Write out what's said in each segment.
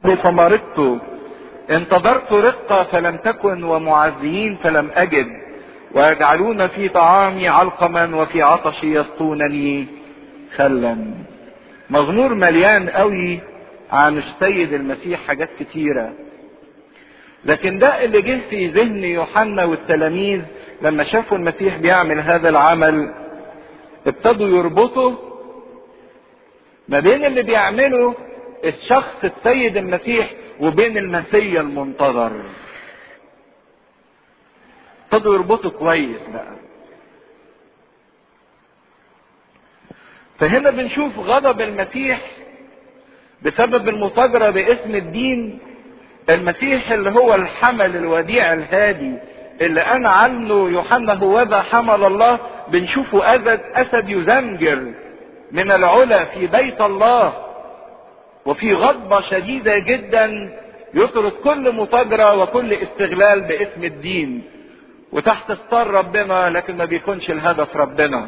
فمرضت انتظرت رقة فلم تكن ومعزيين فلم أجد ويجعلون في طعامي علقما وفي عطشي يسقونني خلا مزمور مليان قوي عن السيد المسيح حاجات كتيرة لكن ده اللي جه في ذهن يوحنا والتلاميذ لما شافوا المسيح بيعمل هذا العمل ابتدوا يربطوا ما بين اللي بيعمله الشخص السيد المسيح وبين المسيا المنتظر ابتدوا يربطوا كويس بقى فهنا بنشوف غضب المسيح بسبب المفاجرة باسم الدين المسيح اللي هو الحمل الوديع الهادي اللي انا عنه يوحنا هو ذا حمل الله بنشوفه اسد اسد يزمجر من العلا في بيت الله وفي غضبة شديدة جدا يطرد كل مفاجرة وكل استغلال باسم الدين وتحت ستار ربنا لكن ما بيكونش الهدف ربنا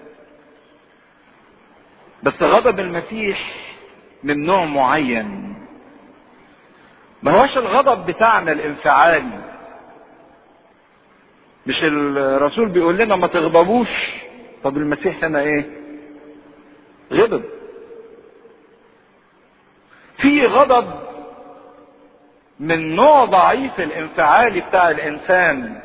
بس غضب المسيح من نوع معين ما هوش الغضب بتاعنا الانفعالي مش الرسول بيقول لنا ما تغضبوش طب المسيح هنا ايه غضب في غضب من نوع ضعيف الانفعالي بتاع الانسان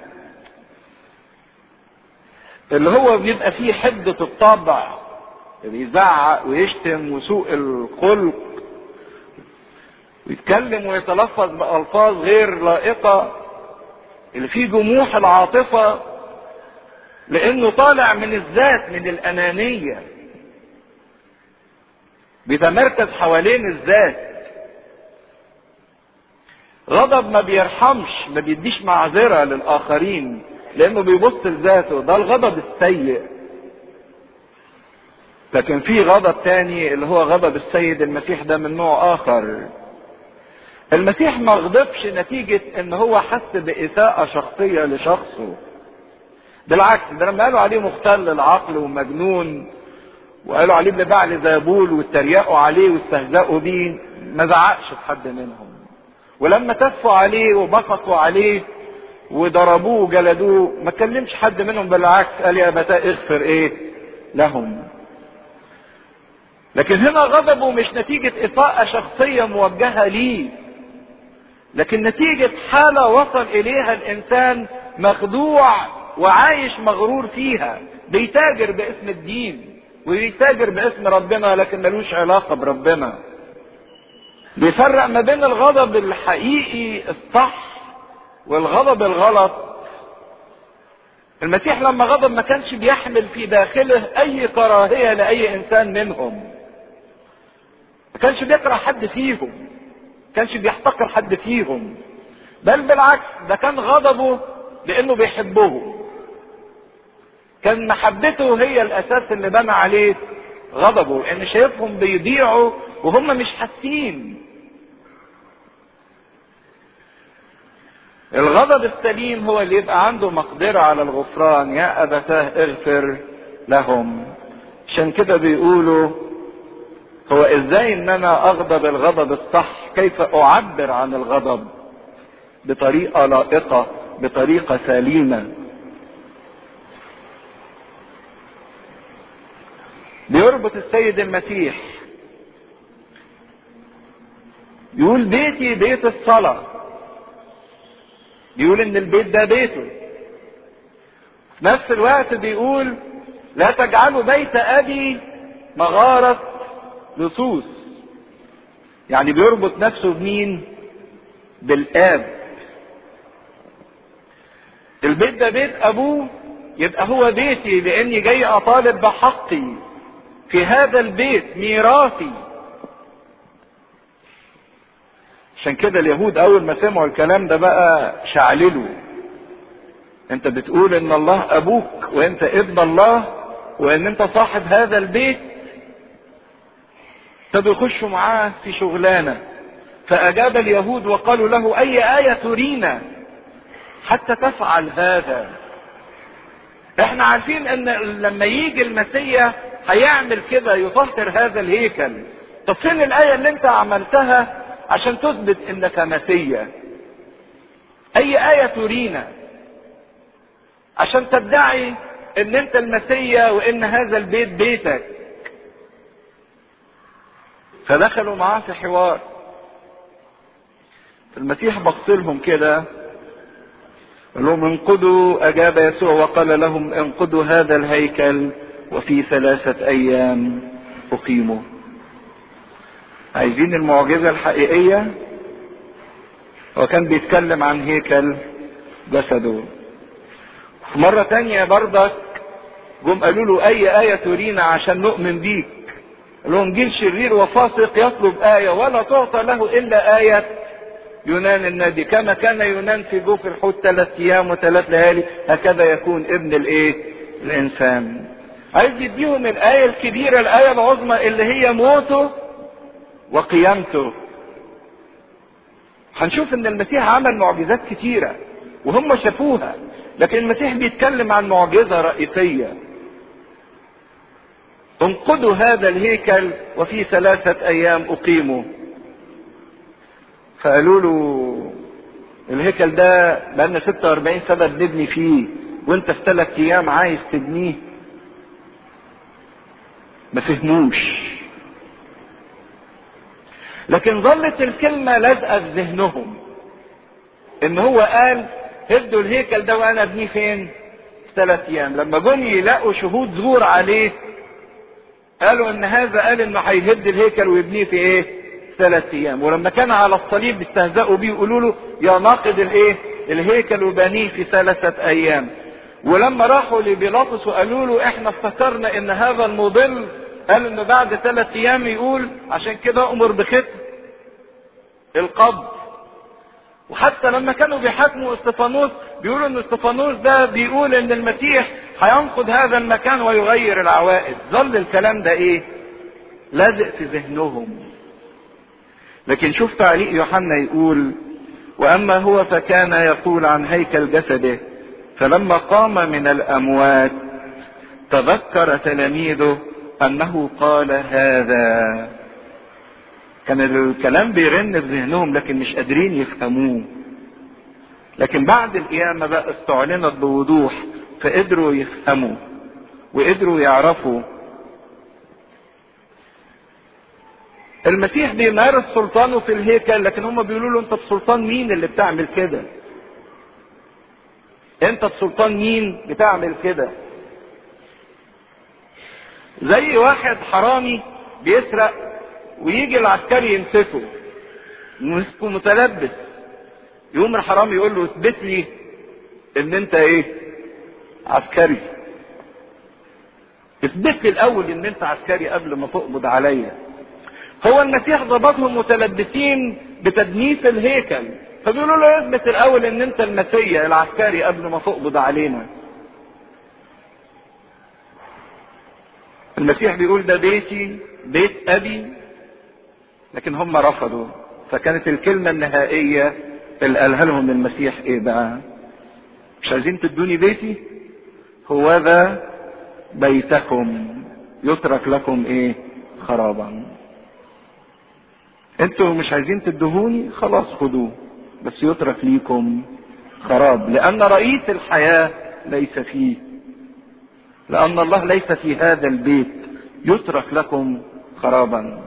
اللي هو بيبقى فيه حدة الطبع بيزعق ويشتم وسوء الخلق ويتكلم ويتلفظ بألفاظ غير لائقة اللي فيه جموح العاطفة لأنه طالع من الذات من الأنانية بيتمركز حوالين الذات غضب ما بيرحمش ما بيديش معذرة للآخرين لأنه بيبص لذاته ده الغضب السيء لكن في غضب تاني اللي هو غضب السيد المسيح ده من نوع آخر المسيح ما غضبش نتيجة ان هو حس بإساءة شخصية لشخصه بالعكس ده لما قالوا عليه مختل العقل ومجنون وقالوا عليه ابن بعل زابول واتريقوا عليه واستهزأوا بيه ما زعقش في حد منهم ولما تفوا عليه وبسطوا عليه وضربوه وجلدوه ما كلمش حد منهم بالعكس قال يا ابتاء اغفر ايه لهم لكن هنا غضبه مش نتيجة إساءة شخصية موجهة ليه لكن نتيجة حالة وصل إليها الإنسان مخدوع وعايش مغرور فيها بيتاجر باسم الدين وبيتاجر باسم ربنا لكن ملوش علاقة بربنا بيفرق ما بين الغضب الحقيقي الصح والغضب الغلط المسيح لما غضب ما كانش بيحمل في داخله اي كراهية لاي انسان منهم ما كانش بيكره حد فيهم ما كانش بيحتقر حد فيهم بل بالعكس ده كان غضبه لانه بيحبهم كان محبته هي الاساس اللي بنى عليه غضبه ان شايفهم بيضيعوا وهم مش حاسين الغضب السليم هو اللي يبقى عنده مقدرة على الغفران يا أبتاه اغفر لهم عشان كده بيقولوا هو ازاي ان انا اغضب الغضب الصح كيف اعبر عن الغضب بطريقة لائقة بطريقة سليمة بيربط السيد المسيح يقول بيتي بيت الصلاه بيقول ان البيت ده بيته في نفس الوقت بيقول لا تجعلوا بيت ابي مغارة لصوص يعني بيربط نفسه بمين بالاب البيت ده بيت ابوه يبقى هو بيتي لاني جاي اطالب بحقي في هذا البيت ميراثي عشان كده اليهود اول ما سمعوا الكلام ده بقى شعللوا انت بتقول ان الله ابوك وانت ابن الله وان انت صاحب هذا البيت ابتدوا يخشوا معاه في شغلانه فاجاب اليهود وقالوا له اي ايه ترينا حتى تفعل هذا احنا عارفين ان لما يجي المسيح هيعمل كده يطهر هذا الهيكل طب فين الايه اللي انت عملتها عشان تثبت انك مسيا اي آية ترينا عشان تدعي ان انت المسيا وان هذا البيت بيتك فدخلوا معاه في حوار المسيح بص لهم كده قال لهم انقضوا اجاب يسوع وقال لهم انقضوا هذا الهيكل وفي ثلاثة ايام اقيمه عايزين المعجزة الحقيقية هو كان بيتكلم عن هيكل جسده في مرة تانية برضك جم قالوا له أي آية ترينا عشان نؤمن بيك قال لهم جيل شرير وفاسق يطلب آية ولا تعطى له إلا آية يونان النبي كما كان يونان في جوف الحوت ثلاث أيام وثلاث ليالي هكذا يكون ابن الإيه؟ الإنسان عايز يديهم الآية الكبيرة الآية العظمى اللي هي موته وقيامته هنشوف ان المسيح عمل معجزات كتيرة وهم شافوها لكن المسيح بيتكلم عن معجزة رئيسية انقضوا هذا الهيكل وفي ثلاثة ايام اقيموا فقالوا له الهيكل ده بقالنا 46 سنة بنبني فيه وانت في ثلاث ايام عايز تبنيه ما فهموش لكن ظلت الكلمة لازقة في ذهنهم ان هو قال هدوا الهيكل ده وانا ابنيه فين ثلاث ايام لما جم يلاقوا شهود زور عليه قالوا ان هذا قال انه هيهد الهيكل ويبنيه في ايه ثلاث ايام ولما كان على الصليب بيستهزئوا بيه يقولوا له يا ناقد الايه الهيكل وبنيه في ثلاثة ايام ولما راحوا لبيلاطس وقالوا له احنا افتكرنا ان هذا المضل قال انه بعد ثلاث ايام يقول عشان كده امر بختم القبض وحتى لما كانوا بيحاكموا استفانوس بيقولوا ان استفانوس ده بيقول ان المسيح هينقض هذا المكان ويغير العوائد ظل الكلام ده ايه لازق في ذهنهم لكن شوف تعليق يوحنا يقول واما هو فكان يقول عن هيكل جسده فلما قام من الاموات تذكر تلاميذه انه قال هذا كان الكلام بيرن في ذهنهم لكن مش قادرين يفهموه لكن بعد القيامة بقى استعلنت بوضوح فقدروا يفهموا وقدروا يعرفوا المسيح بيمارس سلطانه في الهيكل لكن هم بيقولوا له انت بسلطان مين اللي بتعمل كده انت بسلطان مين بتعمل كده زي واحد حرامي بيسرق ويجي العسكري يمسكه مسكه متلبس يقوم الحرامي يقول له اثبت لي ان انت ايه عسكري اثبت لي الاول ان انت عسكري قبل ما تقبض عليا هو المسيح ضبطهم متلبسين بتدنيس الهيكل فبيقولوا له اثبت الاول ان انت المسيا العسكري قبل ما تقبض علينا المسيح بيقول ده بيتي بيت ابي لكن هم رفضوا فكانت الكلمة النهائية اللي قالها لهم المسيح ايه بقى مش عايزين تدوني بيتي هو ذا بيتكم يترك لكم ايه خرابا انتوا مش عايزين تدهوني خلاص خدوه بس يترك ليكم خراب لان رئيس الحياة ليس فيه لان الله ليس في هذا البيت يترك لكم خرابا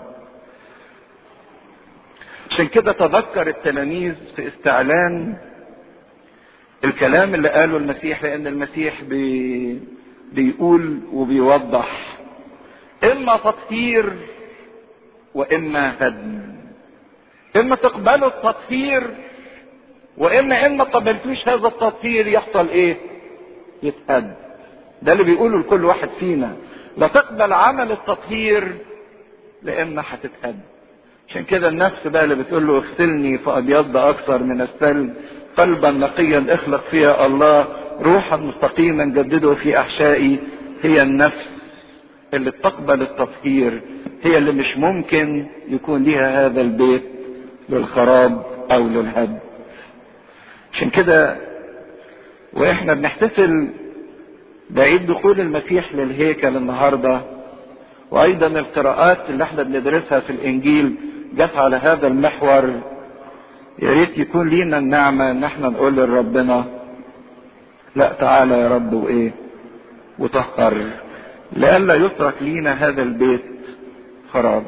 عشان كده تذكر التلاميذ في استعلان الكلام اللي قاله المسيح لان المسيح بي بيقول وبيوضح اما تطهير واما هدم اما تقبلوا التطهير واما ان ما قبلتوش هذا التطهير يحصل ايه يتهد ده اللي بيقوله لكل واحد فينا لا تقبل عمل التطهير لان هتتهد عشان كده النفس بقى اللي بتقول له اغسلني فابيض اكثر من الثلج قلبا نقيا اخلق فيها الله روحا مستقيما جدده في احشائي هي النفس اللي بتقبل التطهير هي اللي مش ممكن يكون ليها هذا البيت للخراب او للهدم عشان كده واحنا بنحتفل بعيد دخول المسيح للهيكل النهارده وايضا القراءات اللي احنا بندرسها في الانجيل جت على هذا المحور يا ريت يكون لينا النعمة ان احنا نقول لربنا لا تعالى يا رب وايه وطهر لئلا يترك لينا هذا البيت خراب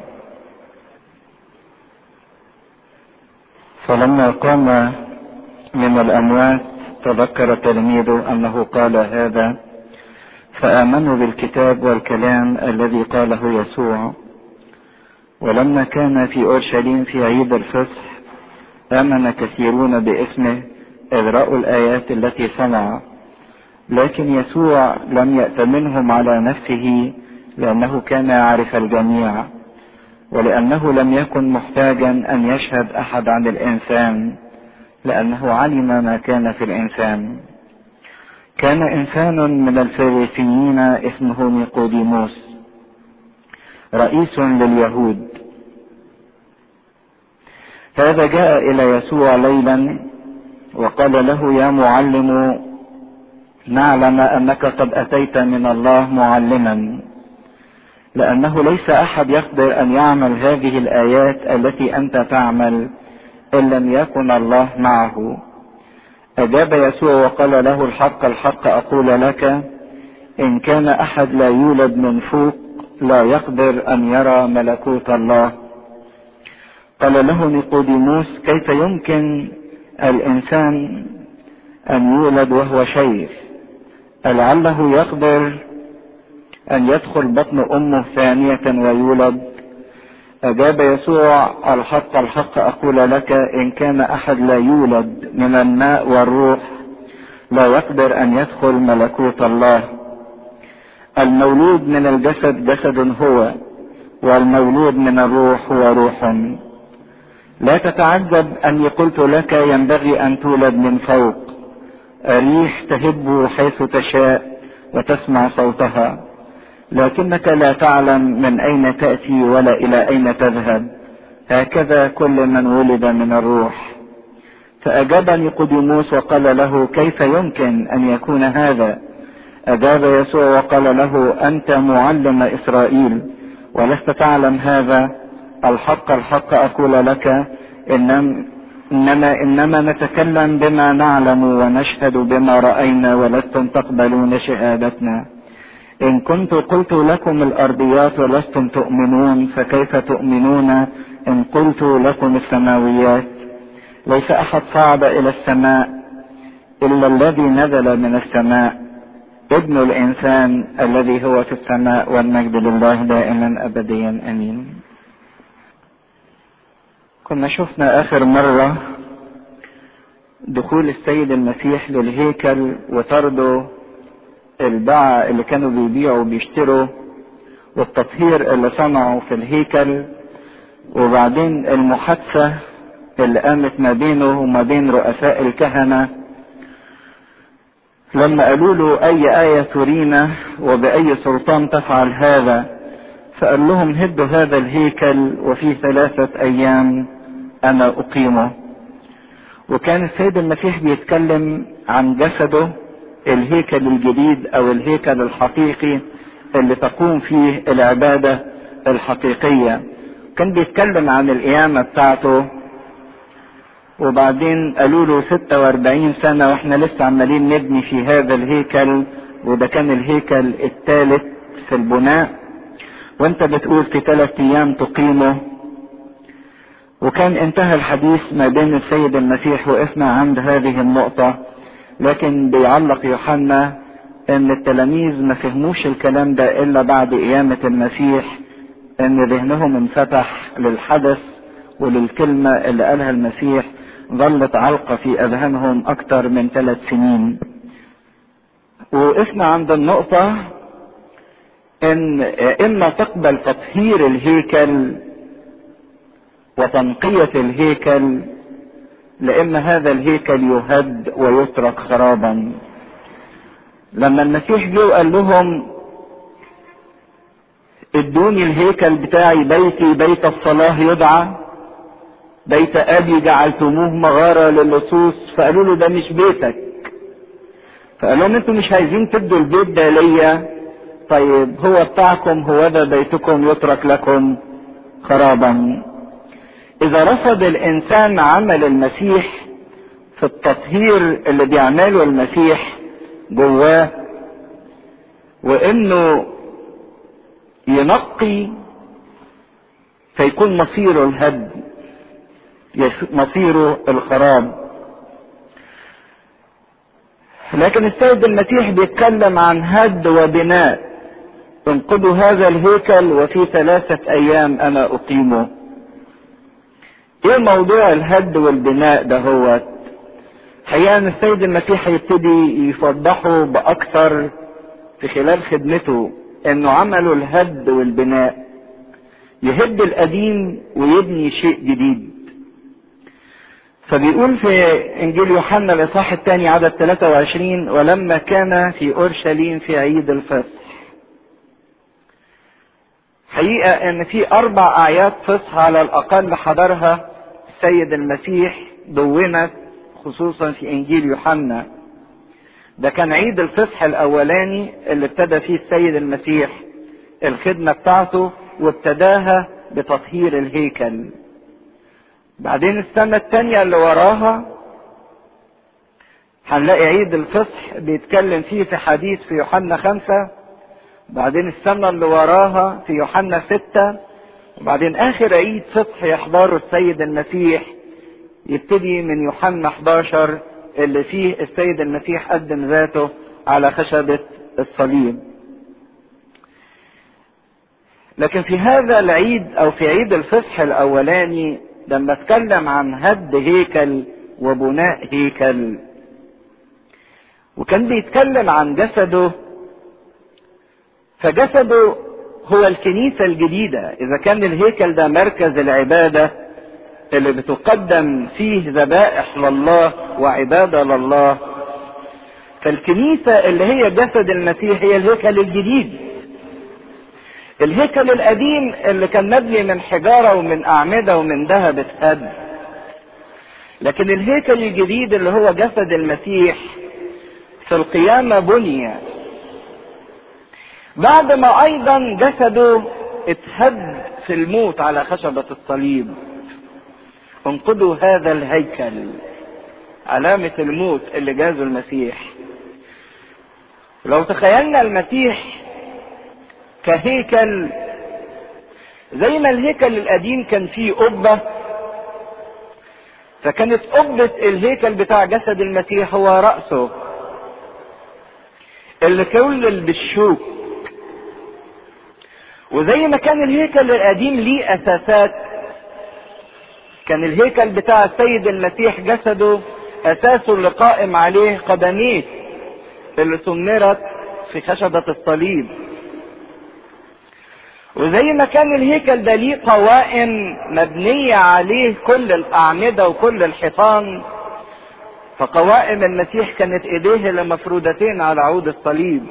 فلما قام من الأموات تذكر تلميذه أنه قال هذا فآمنوا بالكتاب والكلام الذي قاله يسوع ولما كان في أورشليم في عيد الفصح آمن كثيرون باسمه إذ رأوا الآيات التي صنع لكن يسوع لم يأتمنهم على نفسه لأنه كان يعرف الجميع ولأنه لم يكن محتاجا أن يشهد أحد عن الإنسان لأنه علم ما كان في الإنسان كان إنسان من الفريسيين اسمه نيقوديموس رئيس لليهود هذا جاء إلى يسوع ليلا وقال له يا معلم نعلم أنك قد أتيت من الله معلما لأنه ليس أحد يقدر أن يعمل هذه الآيات التي أنت تعمل إن لم يكن الله معه أجاب يسوع وقال له الحق الحق أقول لك إن كان أحد لا يولد من فوق لا يقدر أن يرى ملكوت الله قال له نيقوديموس كيف يمكن الإنسان أن يولد وهو شيخ لعله يقدر أن يدخل بطن أمه ثانية ويولد أجاب يسوع الحق الحق أقول لك إن كان أحد لا يولد من الماء والروح لا يقدر أن يدخل ملكوت الله المولود من الجسد جسد هو والمولود من الروح هو روح لا تتعجب أني قلت لك ينبغي أن تولد من فوق الريح تهب حيث تشاء وتسمع صوتها لكنك لا تعلم من أين تأتي ولا إلى أين تذهب هكذا كل من ولد من الروح فأجاب نيقوديموس وقال له كيف يمكن أن يكون هذا أجاب يسوع وقال له أنت معلم إسرائيل ولست تعلم هذا الحق الحق أقول لك إنما إنما إنما نتكلم بما نعلم ونشهد بما رأينا ولستم تقبلون شهادتنا إن كنت قلت لكم الأرضيات ولستم تؤمنون فكيف تؤمنون إن قلت لكم السماويات ليس أحد صعد إلى السماء إلا الذي نزل من السماء ابن الإنسان الذي هو في السماء والمجد لله دائما أبديا أمين كنا شفنا آخر مرة دخول السيد المسيح للهيكل وطرده الباعة اللي كانوا بيبيعوا وبيشتروا والتطهير اللي صنعوا في الهيكل وبعدين المحادثة اللي قامت ما بينه وما بين رؤساء الكهنة لما قالوا له أي آية ترينا وبأي سلطان تفعل هذا فقال لهم هدوا هذا الهيكل وفي ثلاثة أيام أنا أقيمه وكان السيد المسيح بيتكلم عن جسده الهيكل الجديد او الهيكل الحقيقي اللي تقوم فيه العبادة الحقيقية كان بيتكلم عن القيامة بتاعته وبعدين قالوا له 46 سنة واحنا لسه عمالين نبني في هذا الهيكل وده كان الهيكل الثالث في البناء وانت بتقول في ثلاث ايام تقيمه وكان انتهى الحديث ما بين السيد المسيح وقفنا عند هذه النقطة لكن بيعلق يوحنا ان التلاميذ ما فهموش الكلام ده الا بعد قيامة المسيح ان ذهنهم انفتح للحدث وللكلمة اللي قالها المسيح ظلت علقة في اذهانهم اكتر من ثلاث سنين وقفنا عند النقطة ان اما تقبل تطهير الهيكل وتنقية الهيكل لأن هذا الهيكل يهد ويترك خرابا لما المسيح جه وقال لهم ادوني الهيكل بتاعي بيتي بيت الصلاة يدعى بيت أبي جعلتموه مغارة للصوص فقالوا له ده مش بيتك فقال لهم انتوا مش عايزين تدوا البيت ده ليا طيب هو بتاعكم هو ده بيتكم يترك لكم خرابا اذا رفض الانسان عمل المسيح في التطهير اللي بيعمله المسيح جواه وانه ينقي فيكون مصيره الهد مصيره الخراب لكن السيد المسيح بيتكلم عن هد وبناء انقضوا هذا الهيكل وفي ثلاثة ايام انا اقيمه ايه موضوع الهد والبناء ده هو حقيقة ان السيد المسيح هيبتدي يفضحه باكثر في خلال خدمته انه عملوا الهد والبناء يهد القديم ويبني شيء جديد فبيقول في انجيل يوحنا الاصحاح الثاني عدد 23 ولما كان في اورشليم في عيد الفصح حقيقة ان في اربع اعياد فصح على الاقل حضرها السيد المسيح دونت خصوصا في انجيل يوحنا ده كان عيد الفصح الاولاني اللي ابتدى فيه السيد المسيح الخدمة بتاعته وابتداها بتطهير الهيكل بعدين السنة التانية اللي وراها هنلاقي عيد الفصح بيتكلم فيه في حديث في يوحنا خمسة بعدين السنة اللي وراها في يوحنا ستة وبعدين آخر عيد فصح يحضره السيد المسيح يبتدي من يوحنا 11 اللي فيه السيد المسيح قدم ذاته على خشبة الصليب لكن في هذا العيد او في عيد الفصح الاولاني لما اتكلم عن هد هيكل وبناء هيكل وكان بيتكلم عن جسده فجسده هو الكنيسة الجديدة إذا كان الهيكل ده مركز العبادة اللي بتقدم فيه ذبائح لله وعبادة لله فالكنيسة اللي هي جسد المسيح هي الهيكل الجديد الهيكل القديم اللي كان مبني من حجارة ومن أعمدة ومن ذهب اتهد لكن الهيكل الجديد اللي هو جسد المسيح في القيامة بني بعد ما أيضا جسده اتهد في الموت على خشبة الصليب انقضوا هذا الهيكل علامة الموت اللي جازه المسيح لو تخيلنا المسيح كهيكل زي ما الهيكل القديم كان فيه قبة فكانت قبة الهيكل بتاع جسد المسيح هو رأسه اللي كولل بالشوك وزي ما كان الهيكل القديم ليه أساسات كان الهيكل بتاع السيد المسيح جسده أساسه اللي قائم عليه قدميه اللي سمرت في خشبة الصليب وزي ما كان الهيكل ده ليه قوائم مبنية عليه كل الأعمدة وكل الحيطان فقوائم المسيح كانت ايديه اللي مفرودتين على عود الصليب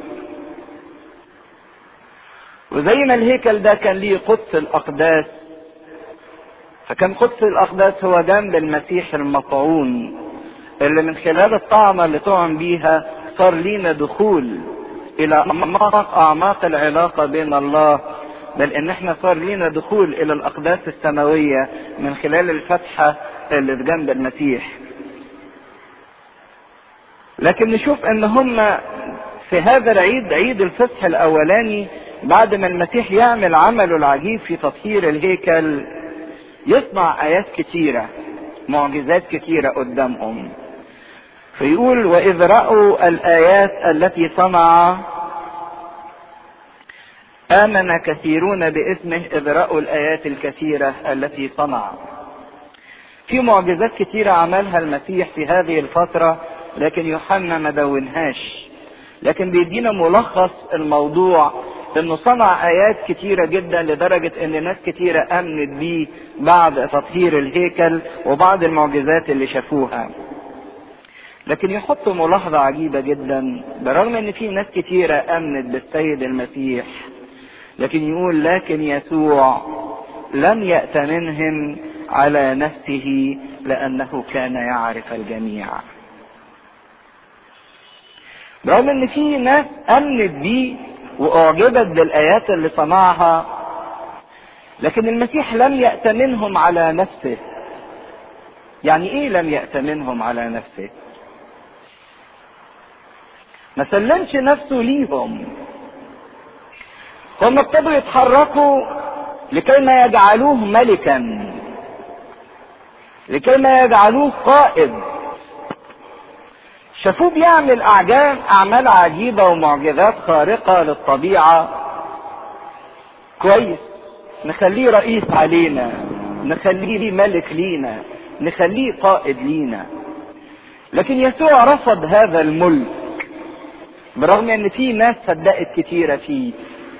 وزي ما الهيكل ده كان ليه قدس الأقداس فكان قدس الأقداس هو جنب المسيح المطعون اللي من خلال الطعمة اللي طعم بيها صار لينا دخول إلى أعماق أعماق العلاقة بين الله بل ان احنا صار لينا دخول الى الاقداس السماوية من خلال الفتحة اللي في جنب المسيح لكن نشوف ان هم في هذا العيد عيد الفصح الاولاني بعد ما المسيح يعمل عمله العجيب في تطهير الهيكل يصنع ايات كتيرة معجزات كتيرة قدامهم فيقول واذ رأوا الايات التي صنع آمن كثيرون باسمه إذ رأوا الآيات الكثيرة التي صنع. في معجزات كثيرة عملها المسيح في هذه الفترة لكن يوحنا ما دونهاش. لكن بيدينا ملخص الموضوع انه صنع ايات كتيرة جدا لدرجة ان ناس كتيرة امنت بيه بعد تطهير الهيكل وبعض المعجزات اللي شافوها. لكن يحط ملاحظة عجيبة جدا برغم ان في ناس كتيرة امنت بالسيد المسيح لكن يقول لكن يسوع لم يأتمنهم على نفسه لأنه كان يعرف الجميع رغم ان في ناس امنت بيه واعجبت بالايات اللي صنعها لكن المسيح لم يأتمنهم على نفسه يعني ايه لم يأتمنهم على نفسه ما سلمش نفسه ليهم هم ابتدوا يتحركوا لكي ما يجعلوه ملكا لكي ما يجعلوه قائد شافوه بيعمل أعجاب أعمال عجيبة ومعجزات خارقة للطبيعة كويس نخليه رئيس علينا نخليه ملك لينا نخليه قائد لينا لكن يسوع رفض هذا الملك برغم ان في ناس صدقت كتيرة فيه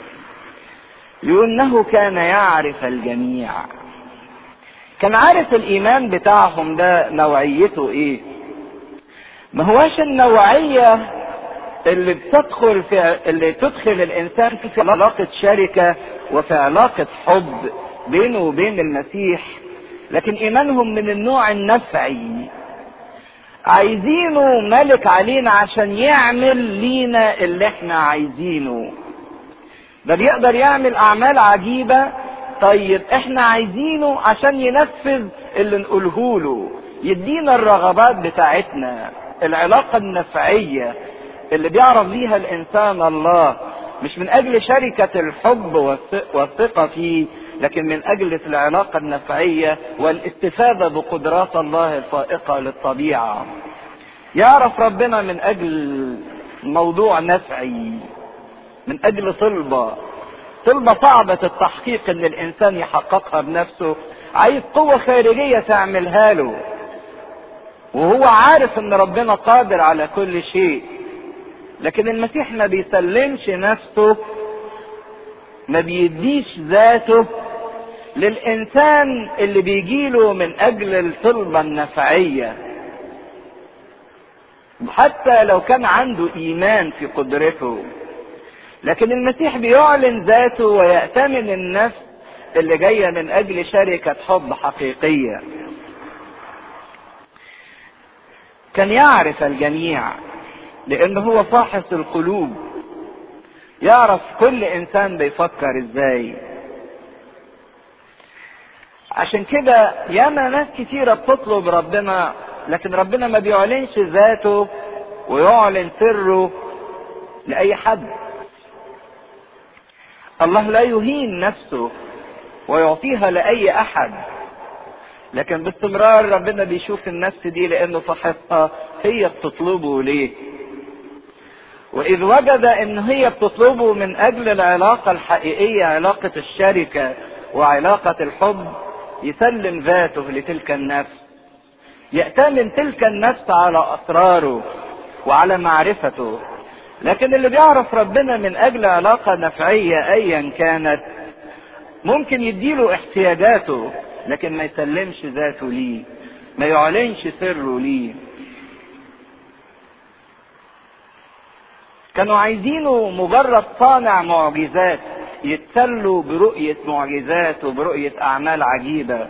لأنه كان يعرف الجميع كان عارف الإيمان بتاعهم ده نوعيته إيه ما هواش النوعية اللي بتدخل في اللي تدخل الإنسان في علاقة شركة وفي علاقة حب بينه وبين المسيح لكن إيمانهم من النوع النفعي عايزينه ملك علينا عشان يعمل لينا اللي احنا عايزينه ده بيقدر يعمل اعمال عجيبة طيب احنا عايزينه عشان ينفذ اللي نقوله له يدينا الرغبات بتاعتنا العلاقة النفعية اللي بيعرف بيها الانسان الله مش من اجل شركة الحب والثقة فيه لكن من اجل العلاقة النفعية والاستفادة بقدرات الله الفائقة للطبيعة يعرف ربنا من اجل موضوع نفعي من اجل طلبة طلبة صعبة التحقيق ان الانسان يحققها بنفسه عايز قوة خارجية تعملها له وهو عارف ان ربنا قادر على كل شيء لكن المسيح ما بيسلمش نفسه ما بيديش ذاته للانسان اللي بيجيله من اجل الطلبة النفعية حتى لو كان عنده ايمان في قدرته لكن المسيح بيعلن ذاته ويأتمن النفس اللي جاية من أجل شركة حب حقيقية كان يعرف الجميع لأن هو فاحص القلوب يعرف كل إنسان بيفكر إزاي عشان كده ياما ناس كتيرة بتطلب ربنا لكن ربنا ما بيعلنش ذاته ويعلن سره لأي حد الله لا يهين نفسه ويعطيها لأي أحد لكن باستمرار ربنا بيشوف النفس دي لأنه صاحبها هي بتطلبه ليه وإذ وجد إن هي بتطلبه من أجل العلاقة الحقيقية علاقة الشركة وعلاقة الحب يسلم ذاته لتلك النفس يأتمن تلك النفس على أسراره وعلى معرفته لكن اللي بيعرف ربنا من اجل علاقة نفعية ايا كانت ممكن يديله احتياجاته لكن ما يسلمش ذاته ليه ما يعلنش سره ليه كانوا عايزينه مجرد صانع معجزات يتسلوا برؤية معجزات وبرؤية أعمال عجيبة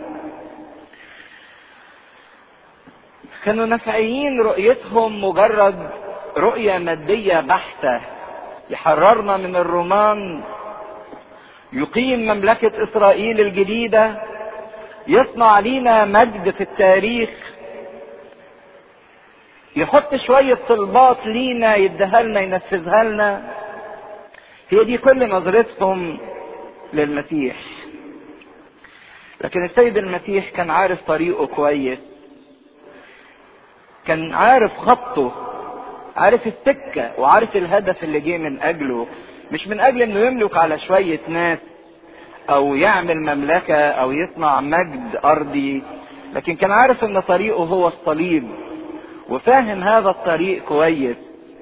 كانوا نفعيين رؤيتهم مجرد رؤية مادية بحتة يحررنا من الرومان يقيم مملكة إسرائيل الجديدة يصنع لينا مجد في التاريخ يحط شوية طلبات لينا يديها لنا ينفذها لنا هي دي كل نظرتهم للمسيح لكن السيد المسيح كان عارف طريقه كويس كان عارف خطه عارف السكة وعارف الهدف اللي جه من أجله مش من أجل إنه يملك على شوية ناس أو يعمل مملكة أو يصنع مجد أرضي لكن كان عارف إن طريقه هو الصليب وفاهم هذا الطريق كويس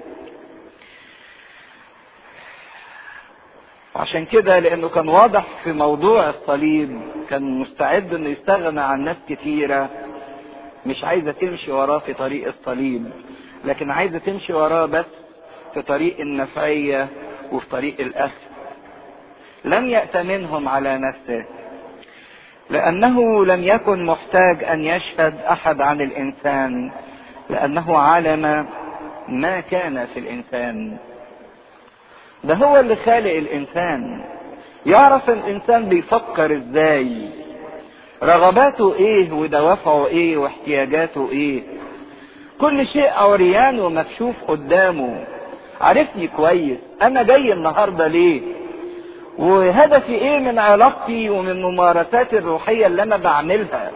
عشان كده لانه كان واضح في موضوع الصليب كان مستعد انه يستغنى عن ناس كثيره مش عايزه تمشي وراه في طريق الصليب لكن عايزه تمشي وراه بس في طريق النفعيه وفي طريق الاخذ لم يأتمنهم على نفسه لأنه لم يكن محتاج أن يشهد أحد عن الإنسان لأنه علم ما كان في الإنسان ده هو اللي خالق الإنسان يعرف الانسان بيفكر ازاي رغباته ايه ودوافعه ايه واحتياجاته ايه كل شيء عريان ومكشوف قدامه عرفني كويس انا جاي النهارده ليه وهدفي ايه من علاقتي ومن ممارساتي الروحيه اللي انا بعملها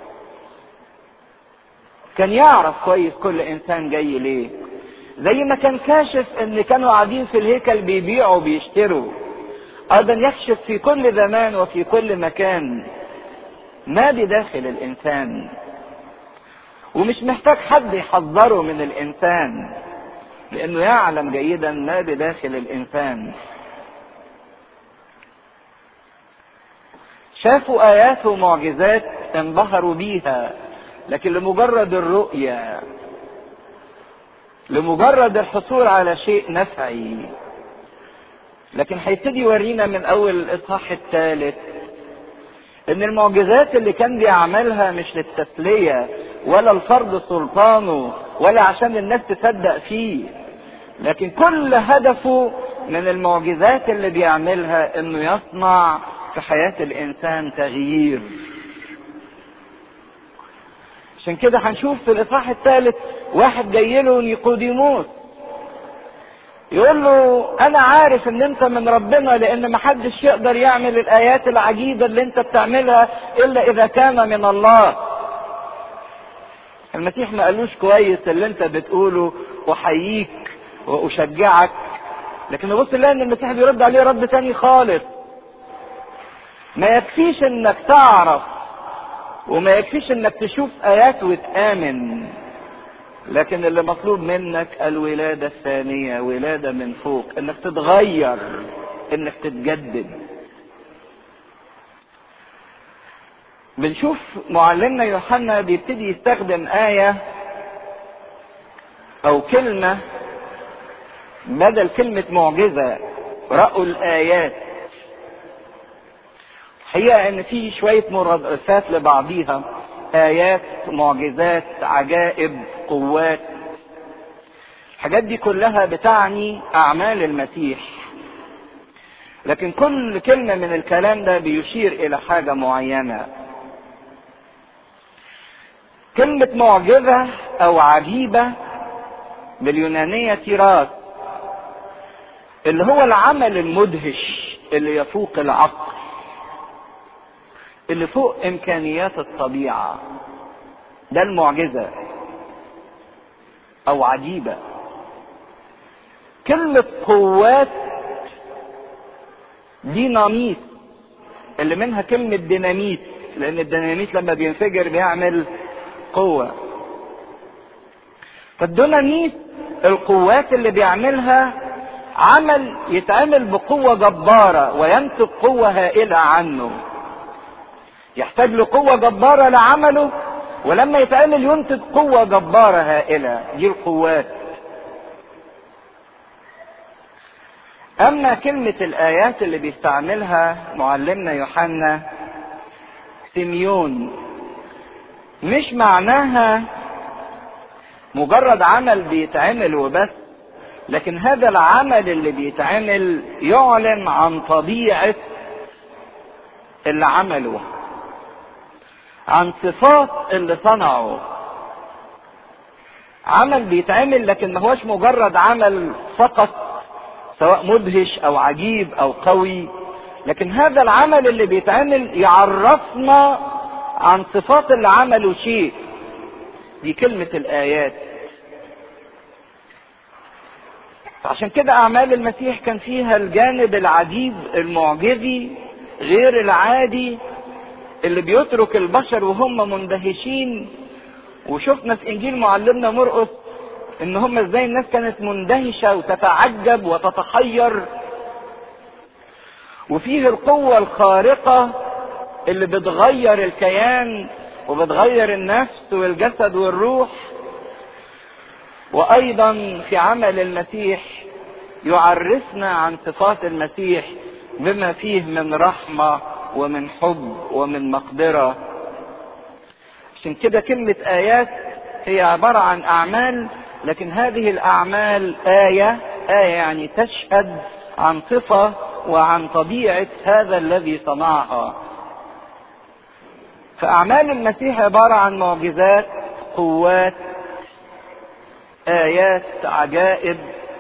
كان يعرف كويس كل انسان جاي ليه زي ما كان كاشف ان كانوا قاعدين في الهيكل بيبيعوا وبيشتروا ايضا يكشف في كل زمان وفي كل مكان ما بداخل الانسان ومش محتاج حد يحذره من الانسان لانه يعلم جيدا ما بداخل الانسان شافوا ايات ومعجزات انبهروا بيها لكن لمجرد الرؤية لمجرد الحصول على شيء نفعي لكن هيبتدي يورينا من اول الاصحاح الثالث ان المعجزات اللي كان بيعملها مش للتسلية ولا الفرض سلطانه ولا عشان الناس تصدق فيه لكن كل هدفه من المعجزات اللي بيعملها انه يصنع في حياة الانسان تغيير عشان كده هنشوف في الاصحاح الثالث واحد جاي له نيقوديموس يقول له انا عارف ان انت من ربنا لان محدش يقدر يعمل الايات العجيبة اللي انت بتعملها الا اذا كان من الله المسيح ما قالوش كويس اللي انت بتقوله احييك واشجعك لكن نبص نلاقي ان المسيح بيرد عليه رد تاني خالص ما يكفيش انك تعرف وما يكفيش انك تشوف ايات وتامن لكن اللي مطلوب منك الولادة الثانية ولادة من فوق انك تتغير انك تتجدد بنشوف معلمنا يوحنا بيبتدي يستخدم آية أو كلمة بدل كلمة معجزة رأوا الآيات هي ان في شوية مرادفات لبعضيها آيات معجزات عجائب قوات الحاجات دي كلها بتعني أعمال المسيح لكن كل كلمة من الكلام ده بيشير إلى حاجة معينة كلمة معجزة أو عجيبة باليونانية تيراس اللي هو العمل المدهش اللي يفوق العقل اللي فوق امكانيات الطبيعه ده المعجزه او عجيبه كلمه قوات ديناميت اللي منها كلمه ديناميت لان الديناميت لما بينفجر بيعمل قوه فالديناميت القوات اللي بيعملها عمل يتعمل بقوه جباره وينتج قوه هائله عنه يحتاج لقوة جبارة لعمله ولما يتعمل ينتج قوة جبارة هائلة دي القوات أما كلمة الآيات اللي بيستعملها معلمنا يوحنا سيميون مش معناها مجرد عمل بيتعمل وبس لكن هذا العمل اللي بيتعمل يعلن عن طبيعة اللي عمله عن صفات اللي صنعه عمل بيتعمل لكن ما هوش مجرد عمل فقط سواء مدهش او عجيب او قوي لكن هذا العمل اللي بيتعمل يعرفنا عن صفات اللي عملوا شيء دي كلمة الآيات عشان كده أعمال المسيح كان فيها الجانب العجيب المعجزي غير العادي اللي بيترك البشر وهم مندهشين وشفنا في انجيل معلمنا مرقس ان هم ازاي الناس كانت مندهشه وتتعجب وتتحير وفيه القوه الخارقه اللي بتغير الكيان وبتغير النفس والجسد والروح وايضا في عمل المسيح يعرفنا عن صفات المسيح بما فيه من رحمه ومن حب ومن مقدرة عشان كده كلمة آيات هي عبارة عن أعمال لكن هذه الأعمال آية آية يعني تشهد عن صفة وعن طبيعة هذا الذي صنعها فأعمال المسيح عبارة عن معجزات قوات آيات عجائب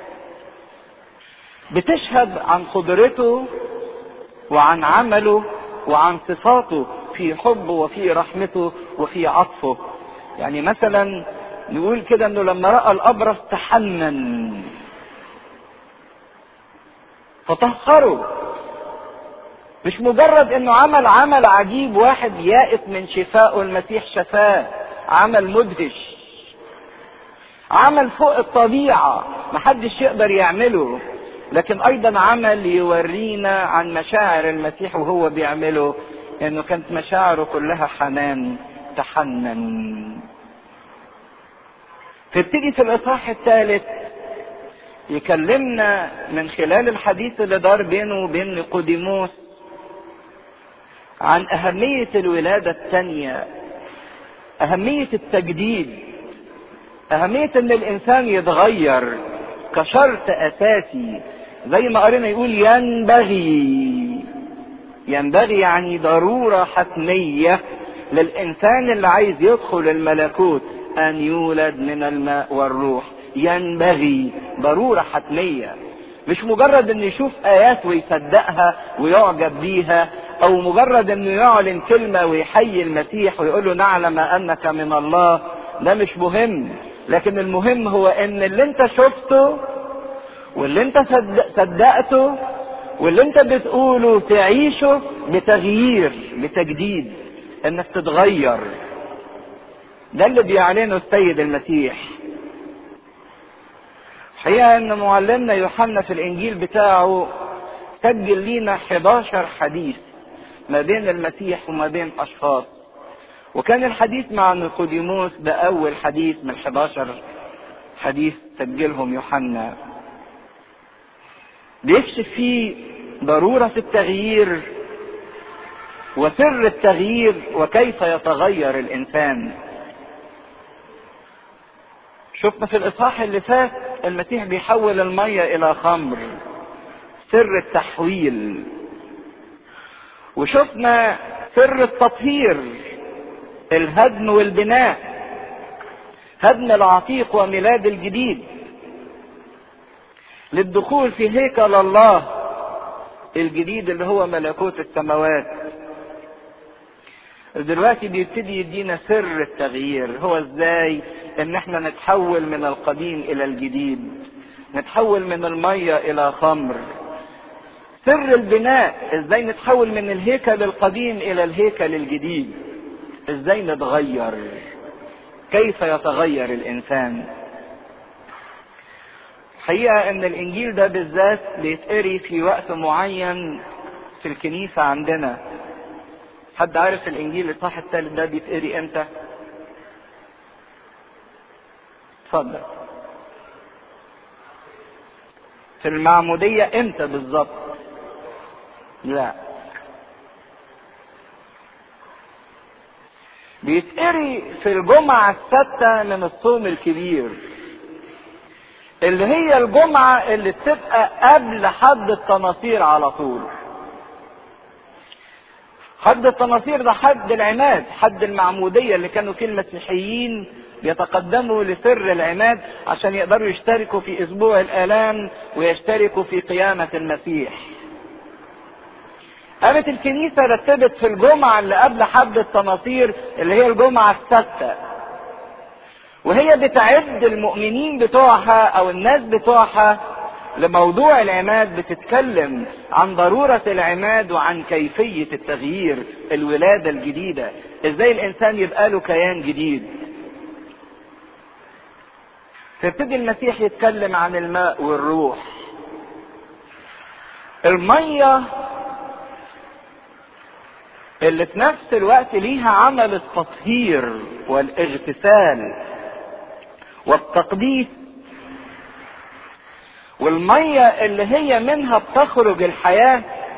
بتشهد عن قدرته وعن عمله وعن صفاته في حبه وفي رحمته وفي عطفه يعني مثلا نقول كده انه لما راى الابرص تحنن فطهره مش مجرد انه عمل عمل عجيب واحد يائس من شفائه المسيح شفاه عمل مدهش عمل فوق الطبيعة محدش يقدر يعمله لكن ايضا عمل يورينا عن مشاعر المسيح وهو بيعمله انه كانت مشاعره كلها حنان تحنن تبتدي في الاصحاح الثالث يكلمنا من خلال الحديث اللي دار بينه وبين نيقوديموس عن أهمية الولادة الثانية أهمية التجديد أهمية إن الإنسان يتغير كشرط أساسي زي ما قرينا يقول ينبغي ينبغي يعني ضرورة حتمية للإنسان اللي عايز يدخل الملكوت أن يولد من الماء والروح ينبغي ضرورة حتمية مش مجرد انه يشوف ايات ويصدقها ويعجب بيها او مجرد انه يعلن كلمة ويحيي المسيح ويقول له نعلم انك من الله ده مش مهم لكن المهم هو ان اللي انت شفته واللي انت صدقته واللي انت بتقوله تعيشه بتغيير بتجديد انك تتغير ده اللي بيعلنه السيد المسيح الحقيقة ان معلمنا يوحنا في الانجيل بتاعه سجل لينا 11 حديث ما بين المسيح وما بين اشخاص وكان الحديث مع نيقوديموس ده اول حديث من 11 حديث سجلهم يوحنا بيكشف فيه ضرورة التغيير وسر التغيير وكيف يتغير الانسان شفنا في الاصحاح اللي فات المسيح بيحول المية الى خمر سر التحويل وشفنا سر التطهير الهدم والبناء هدم العتيق وميلاد الجديد للدخول في هيكل الله الجديد اللي هو ملكوت السماوات دلوقتي بيبتدي يدينا سر التغيير هو ازاي ان احنا نتحول من القديم الى الجديد نتحول من المية الى خمر سر البناء ازاي نتحول من الهيكل القديم الى الهيكل الجديد ازاي نتغير كيف يتغير الانسان الحقيقة ان الانجيل ده بالذات بيتقري في وقت معين في الكنيسة عندنا حد عارف الانجيل الاصحاح الثالث ده بيتقري امتى اتفضل في المعمودية امتى بالظبط لا بيتقري في الجمعة السادسة من الصوم الكبير اللي هي الجمعة اللي بتبقى قبل حد التناصير على طول حد التناصير ده حد العماد حد المعمودية اللي كانوا فيه المسيحيين يتقدموا لسر العماد عشان يقدروا يشتركوا في اسبوع الالام ويشتركوا في قيامة المسيح قامت الكنيسة رتبت في الجمعة اللي قبل حد التناصير اللي هي الجمعة السادسة وهي بتعد المؤمنين بتوعها او الناس بتوعها لموضوع العماد بتتكلم عن ضرورة العماد وعن كيفية التغيير الولادة الجديدة ازاي الانسان يبقى له كيان جديد فيبتدي المسيح يتكلم عن الماء والروح المية اللي في نفس الوقت ليها عمل التطهير والاغتسال والتقديس والمية اللي هي منها بتخرج الحياة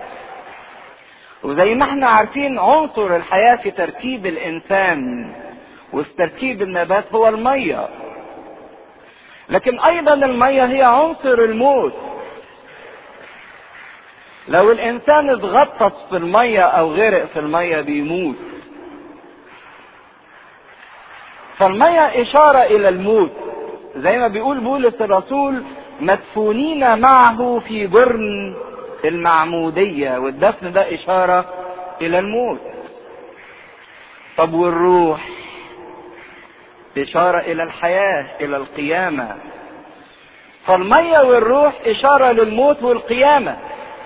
وزي ما احنا عارفين عنصر الحياة في تركيب الانسان وفي تركيب النبات هو المية لكن ايضا المية هي عنصر الموت لو الانسان اتغطس في المية او غرق في المية بيموت فالمية اشارة الى الموت زي ما بيقول بولس الرسول مدفونين معه في جرن المعمودية والدفن ده اشارة الى الموت طب والروح اشارة الى الحياة الى القيامة فالمية والروح اشارة للموت والقيامة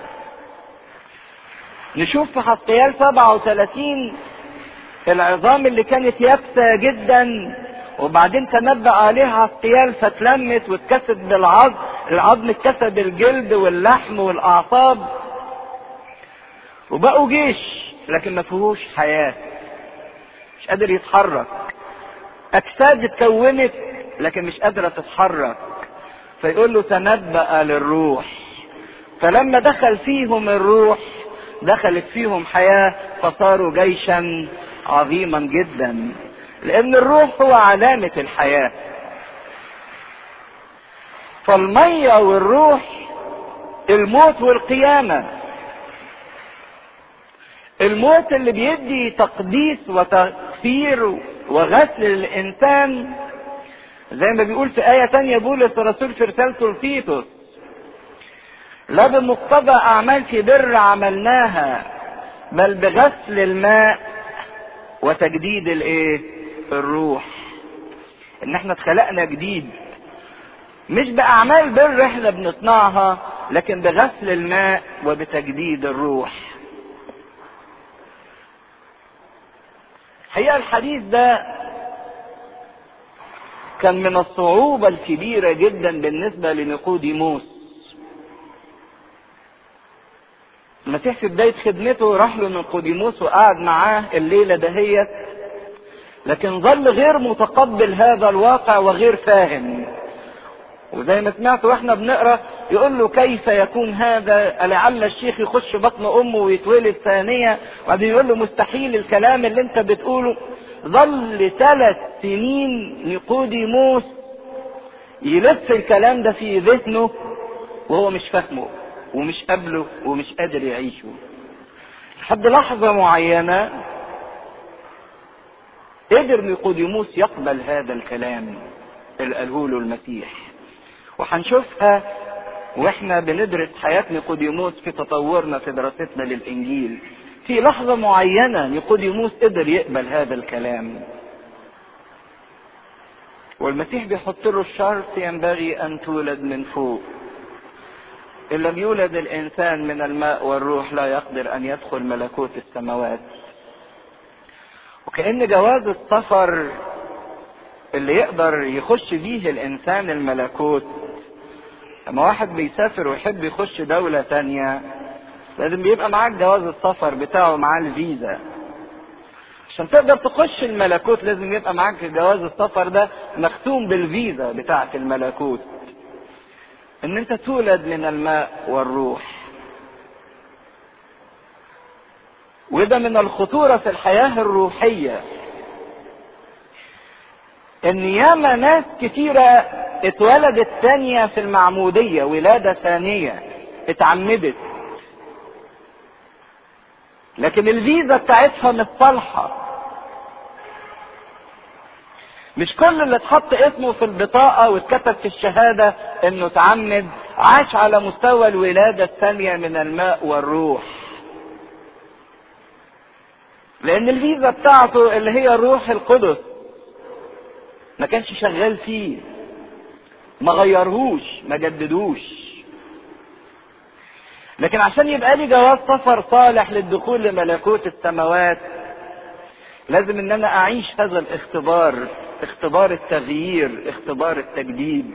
نشوف في حسقيال 37 العظام اللي كانت يابسة جدا وبعدين تنبأ عليها حسقيال فتلمت واتكسد بالعظم العظم اتكسد الجلد واللحم والاعصاب وبقوا جيش لكن ما فيهوش حياة مش قادر يتحرك اجساد اتكونت لكن مش قادرة تتحرك فيقول له تنبأ للروح فلما دخل فيهم الروح دخلت فيهم حياة فصاروا جيشا عظيما جدا لان الروح هو علامة الحياة فالمية والروح الموت والقيامة الموت اللي بيدي تقديس وتغفير وغسل للإنسان زي ما بيقول في آية تانية بولس الرسول في رسالته لتيتوس لا بمقتضى أعمال في بر عملناها بل بغسل الماء وتجديد الايه الروح ان احنا اتخلقنا جديد مش باعمال بر احنا بنصنعها لكن بغسل الماء وبتجديد الروح الحقيقه الحديث ده كان من الصعوبه الكبيره جدا بالنسبه لنيقوديموس المسيح في بداية خدمته راح له نيقوديموس وقعد معاه الليلة دهيت لكن ظل غير متقبل هذا الواقع وغير فاهم وزي ما سمعت واحنا بنقرا يقول له كيف يكون هذا لعل الشيخ يخش بطن امه ويتولد ثانيه وبعدين يقول له مستحيل الكلام اللي انت بتقوله ظل ثلاث سنين نيقوديموس يلف الكلام ده في ذهنه وهو مش فاهمه ومش قابله ومش قادر يعيشه لحد لحظة معينة قدر نيقوديموس يقبل هذا الكلام اللي قاله له المسيح وهنشوفها واحنا بندرس حياة نيقوديموس في تطورنا في دراستنا للانجيل في لحظة معينة نيقوديموس قدر يقبل هذا الكلام والمسيح بيحط له الشرط ينبغي ان تولد من فوق إن لم يولد الإنسان من الماء والروح لا يقدر أن يدخل ملكوت السماوات. وكأن جواز السفر اللي يقدر يخش بيه الإنسان الملكوت لما واحد بيسافر ويحب يخش دولة تانية لازم بيبقى معاك جواز السفر بتاعه معاه الفيزا عشان تقدر تخش الملكوت لازم يبقى معاك جواز السفر ده مختوم بالفيزا بتاعة الملكوت ان انت تولد من الماء والروح وده من الخطوره في الحياه الروحيه ان ياما ناس كتيره اتولدت ثانيه في المعموديه ولاده ثانيه اتعمدت لكن الفيزا بتاعتها مش صالحه مش كل اللي اتحط اسمه في البطاقة واتكتب في الشهادة انه اتعمد عاش على مستوى الولادة الثانية من الماء والروح لان الفيزا بتاعته اللي هي الروح القدس ما كانش شغال فيه ما غيرهوش ما جددوش لكن عشان يبقى لي جواز سفر صالح للدخول لملكوت السماوات لازم ان انا اعيش هذا الاختبار اختبار التغيير اختبار التجديد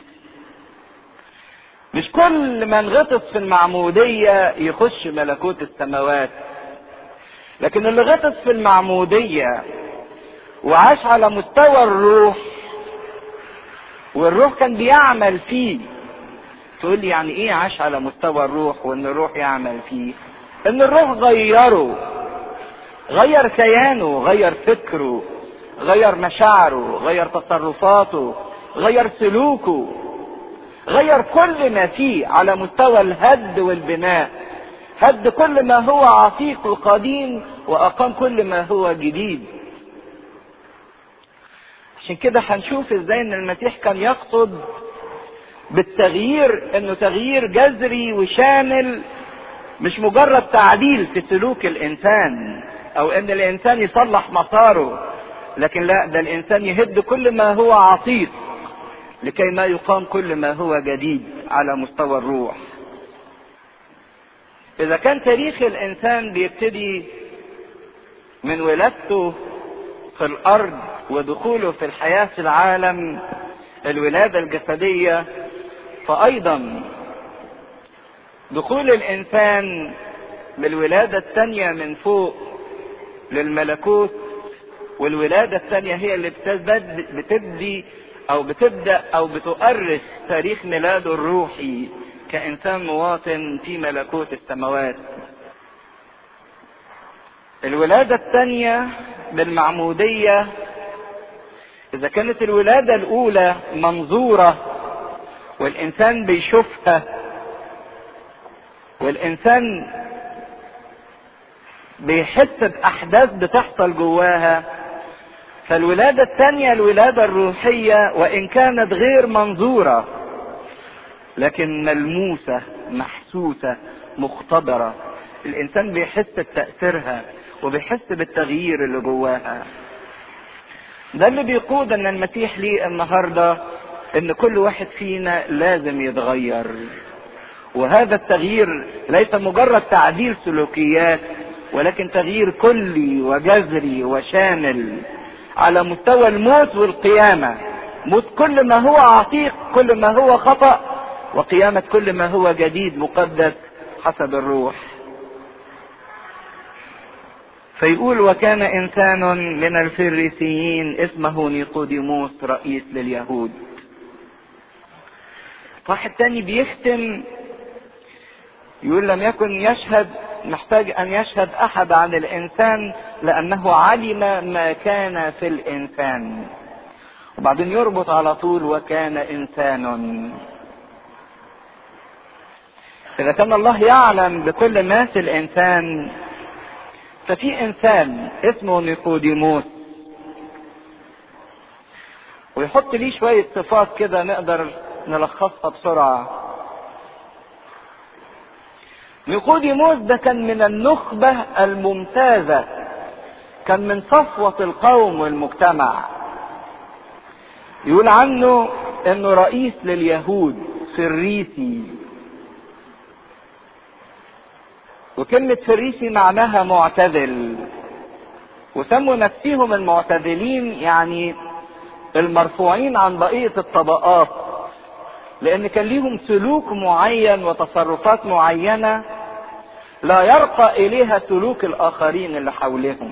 مش كل من غطس في المعمودية يخش ملكوت السماوات لكن اللي غطس في المعمودية وعاش على مستوى الروح والروح كان بيعمل فيه تقول لي يعني ايه عاش على مستوى الروح وان الروح يعمل فيه ان الروح غيره غير كيانه غير فكره غير مشاعره غير تصرفاته غير سلوكه غير كل ما فيه على مستوى الهد والبناء هد كل ما هو عتيق وقديم واقام كل ما هو جديد عشان كده هنشوف ازاي ان المسيح كان يقصد بالتغيير انه تغيير جذري وشامل مش مجرد تعديل في سلوك الانسان او ان الانسان يصلح مساره لكن لا ده الانسان يهد كل ما هو عتيق لكي ما يقام كل ما هو جديد على مستوى الروح اذا كان تاريخ الانسان بيبتدي من ولادته في الارض ودخوله في الحياه في العالم الولاده الجسديه فايضا دخول الانسان بالولاده الثانيه من فوق للملكوت والولاده الثانيه هي اللي بتبدي او بتبدا او بتؤرس تاريخ ميلاده الروحي كانسان مواطن في ملكوت السماوات الولاده الثانيه بالمعموديه اذا كانت الولاده الاولى منظوره والانسان بيشوفها والانسان بيحس باحداث بتحصل جواها فالولادة الثانية الولادة الروحية وإن كانت غير منظورة لكن ملموسة محسوسة مختبرة الإنسان بيحس بتأثيرها وبيحس بالتغيير اللي جواها ده اللي بيقود أن المسيح ليه النهاردة أن كل واحد فينا لازم يتغير وهذا التغيير ليس مجرد تعديل سلوكيات ولكن تغيير كلي وجذري وشامل على مستوى الموت والقيامة موت كل ما هو عتيق كل ما هو خطأ وقيامة كل ما هو جديد مقدس حسب الروح فيقول وكان انسان من الفريسيين اسمه نيقوديموس رئيس لليهود واحد تاني بيختم يقول لم يكن يشهد محتاج ان يشهد احد عن الانسان لانه علم ما كان في الانسان وبعدين يربط على طول وكان انسان اذا كان الله يعلم بكل ما في الانسان ففي انسان اسمه نيقوديموس ويحط ليه شوية صفات كده نقدر نلخصها بسرعة نيقوديموس ده كان من النخبة الممتازة كان من صفوة القوم والمجتمع يقول عنه انه رئيس لليهود فريسي وكلمة فريسي معناها معتدل وسموا نفسهم المعتدلين يعني المرفوعين عن بقية الطبقات لان كان ليهم سلوك معين وتصرفات معينة لا يرقى اليها سلوك الاخرين اللي حولهم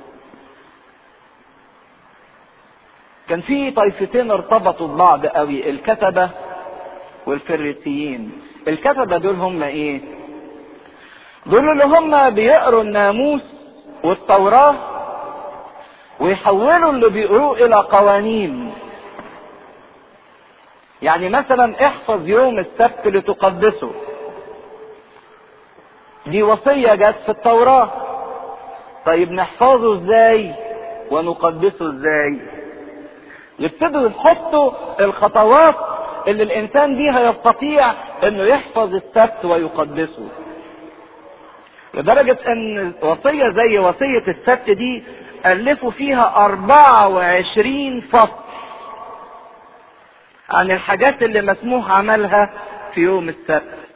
كان في طائفتين ارتبطوا ببعض قوي الكتبة والفريسيين الكتبة دول هم ايه دول اللي هم بيقروا الناموس والتوراة ويحولوا اللي بيقروه الى قوانين يعني مثلا احفظ يوم السبت لتقدسه دي وصية جت في التوراة طيب نحفظه ازاي ونقدسه ازاي يبتدوا يحطوا الخطوات اللي الانسان بيها يستطيع انه يحفظ السبت ويقدسه لدرجة ان وصية زي وصية السبت دي الفوا فيها اربعة وعشرين فصل عن الحاجات اللي مسموح عملها في يوم السبت